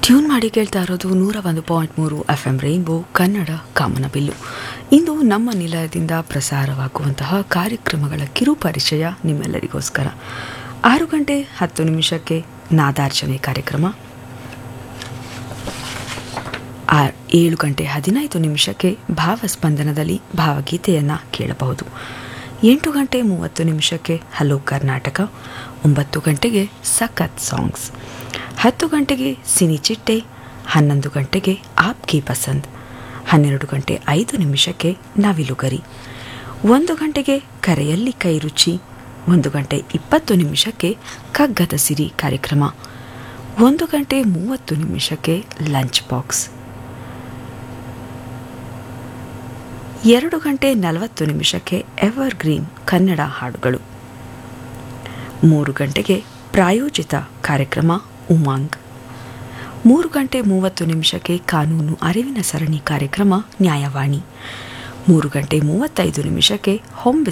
tune ಮಾಡಿ ಕೇಳ್ತಾ ಇರೋದು ನೂರ ಒಂದು ಪಾಯಿಂಟ್ ಮೂರು ಎಫ್ ಎಂ ರೈನ್ಬೋ ಕನ್ನಡ ಕಾಮನಬಿಲ್ಲು ಇಂದು ನಮ್ಮ ನಿಲಯದಿಂದ ಪ್ರಸಾರವಾಗುವಂತಹ ಕಾರ್ಯಕ್ರಮಗಳ ಕಿರು ಪರಿಚಯ ನಿಮ್ಮೆಲ್ಲರಿಗೋಸ್ಕರ ಆರು ಗಂಟೆ ಹತ್ತು ನಿಮಿಷಕ್ಕೆ ನಾದಾರ್ಚನೆ ಕಾರ್ಯಕ್ರಮ ಆ ಏಳು ಗಂಟೆ ಹದಿನೈದು ನಿಮಿಷಕ್ಕೆ ಭಾವಸ್ಪಂದನದಲ್ಲಿ ಭಾವಗೀತೆಯನ್ನು ಕೇಳಬಹುದು ಎಂಟು ಗಂಟೆ ಮೂವತ್ತು ನಿಮಿಷಕ್ಕೆ ಹಲೋ ಕರ್ನಾಟಕ ಒಂಬತ್ತು ಗಂಟೆಗೆ ಸಖತ್ ಸಾಂಗ್ಸ್ ಹತ್ತು ಗಂಟೆಗೆ ಸಿನಿ ಚಿಟ್ಟೆ ಹನ್ನೊಂದು ಗಂಟೆಗೆ ಆಪ್ಕಿ ಪಸಂದ್ ಹನ್ನೆರಡು ಗಂಟೆ ಐದು ನಿಮಿಷಕ್ಕೆ ನವಿಲುಗರಿ ಒಂದು ಗಂಟೆಗೆ ಕರೆಯಲ್ಲಿ ಕೈ ರುಚಿ ಒಂದು ಗಂಟೆ ಇಪ್ಪತ್ತು ನಿಮಿಷಕ್ಕೆ ಕಗ್ಗದ ಸಿರಿ ಕಾರ್ಯಕ್ರಮ ಒಂದು ಗಂಟೆ ಮೂವತ್ತು ನಿಮಿಷಕ್ಕೆ ಲಂಚ್ ಬಾಕ್ಸ್ ಎರಡು ಗಂಟೆ ನಲವತ್ತು ನಿಮಿಷಕ್ಕೆ ಎವರ್ ಗ್ರೀನ್ ಕನ್ನಡ ಹಾಡುಗಳು ಮೂರು ಗಂಟೆಗೆ ಪ್ರಾಯೋಜಿತ ಕಾರ್ಯಕ್ರಮ ಉಮಾಂಗ್ ಮೂರು ಗಂಟೆ ಮೂವತ್ತು ನಿಮಿಷಕ್ಕೆ ಕಾನೂನು ಅರಿವಿನ ಸರಣಿ ಕಾರ್ಯಕ್ರಮ ನ್ಯಾಯವಾಣಿ ಮೂರು ಗಂಟೆ ಮೂವತ್ತೈದು ನಿಮಿಷಕ್ಕೆ ಹೊಂಬೆ